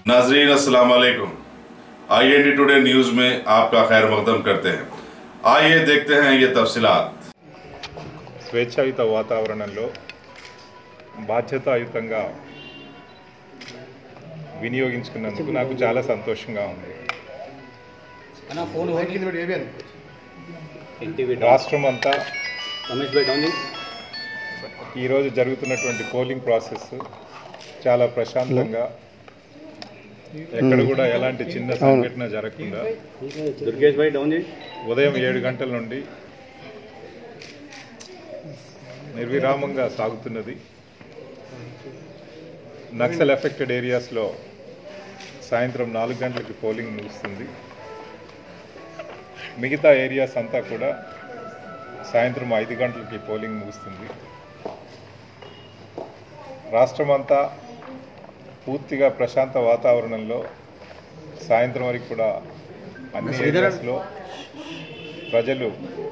नाजरीन अस्सलाम वालेकुम आई टुडे न्यूज़ में आपका खैर मकदम करते हैं आइए देखते हैं ये तफसीलात స్వేచ్ఛాయుత వాతావరణంలో బాధ్యతాయుతంగా వినియోగించుకున్నందుకు నాకు చాలా సంతోషంగా ఉంది అన్న ఫోన్ రాష్ట్రం అంతా రమేష్ భాయ్ డౌన్ ఈరోజు జరుగుతున్నటువంటి పోలింగ్ ప్రాసెస్ చాలా ప్రశాంతంగా ఎక్కడ కూడా ఎలాంటి చిన్న సంఘటన జరగకుండా దుర్గేష్ భాయ్ డౌన్ చేయి ఉదయం ఏడు గంటల నుండి నిర్విరామంగా సాగుతున్నది నక్సల్ ఎఫెక్టెడ్ ఏరియాస్లో సాయంత్రం నాలుగు గంటలకి పోలింగ్ ముగుస్తుంది మిగతా ఏరియాస్ అంతా కూడా సాయంత్రం ఐదు గంటలకి పోలింగ్ ముగుస్తుంది రాష్ట్రం అంతా పూర్తిగా ప్రశాంత వాతావరణంలో సాయంత్రం వరకు కూడా అన్ని ఏరియాస్లో ప్రజలు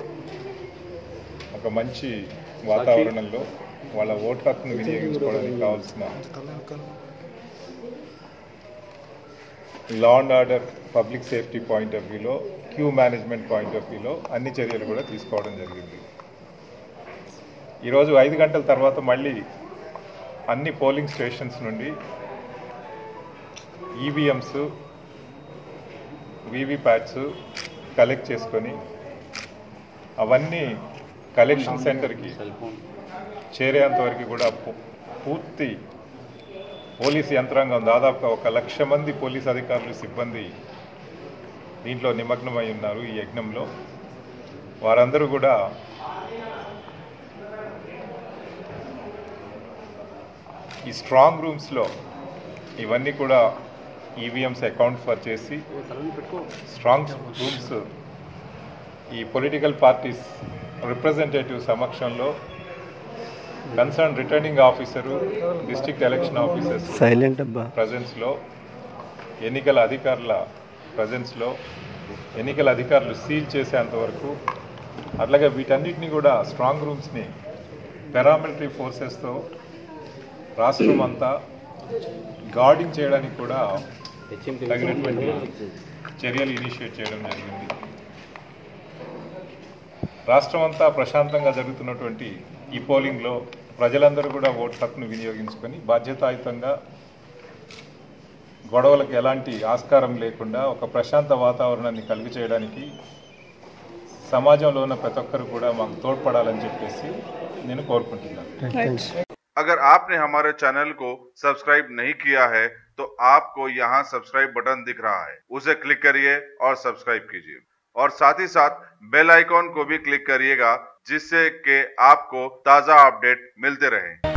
ఒక మంచి వాతావరణంలో వాళ్ళ ఓటు హక్కును వినియోగించుకోవడానికి కావాల్సిన law and order public safety point of వ్యూలో క్యూ మేనేజ్మెంట్ పాయింట్ ఆఫ్ వ్యూలో అన్ని చర్యలు కూడా తీసుకోవడం జరిగింది ఈరోజు ఐదు గంటల తర్వాత మళ్ళీ అన్ని పోలింగ్ స్టేషన్స్ నుండి ఈవీఎంస్ వీవీప్యాట్స్ కలెక్ట్ చేసుకొని అవన్నీ కలెక్షన్ సెంటర్కి సెల్ ఫోన్ చేరేంత వరకు కూడా పు- పూర్తి పోలీస్ యంత్రాంగం దాదాపుగా ఒక లక్ష మంది పోలీస్ అధికారులు సిబ్బంది దీంట్లో నిమగ్నమై ఉన్నారు ఈ యజ్ఞంలో వారందరూ కూడా ఈ స్ట్రాంగ్ రూమ్స్లో ఇవన్నీ కూడా ఈవీఎంస్ అకౌంట్ ఫర్ చేసి తలని పెట్టుకో స్ట్రాంగ్ రూమ్స్ ఈ పొలిటికల్ పార్టీస్ రిప్రజెంటేటివ్ సమక్షంలో concern returning officer district election officers silent అబ్బా ప్రజెన్స్లో ఎన్నికల అధికారుల ప్రజెన్స్లో ఎన్నికల అధికారులు సీల్ చేసేంత వరకు అట్లాగే వీటన్నిటిని కూడా స్ట్రాంగ్ రూమ్స్ని పారామిలిటరీ ఫోర్సెస్తో రాష్ట్రం అంతా గార్డింగ్ చేయడానికి కూడా హెచ్ఎంటీ తగినటువంటి చర్యలు ఇనిషియేట్ చేయడం జరిగింది రాష్ట్రం అంతా ప్రశాంతంగా జరుగుతున్నటువంటి ఈ పోలింగ్లో ప్రజలందరూ కూడా ఓటు హక్కును వినియోగించుకొని బాధ్యతాయుతంగా గొడవలకు ఎలాంటి ఆస్కారం లేకుండా ఒక ప్రశాంత వాతావరణాన్ని కలుగు చేయడానికి సమాజంలో ఉన్న ప్రతి ఒక్కరు కూడా మాకు తోడ్పడాలని చెప్పేసి నేను కోరుకుంటున్నాను अगर आपने हमारे चैनल को सब्सक्राइब नहीं किया है तो आपको यहाँ सब्सक्राइब बटन दिख रहा है उसे क्लिक करिए और सब्सक्राइब कीजिए और साथ ही साथ बेल आइकॉन को भी क्लिक करिएगा जिससे कि आपको ताज़ा अपडेट मिलते रहें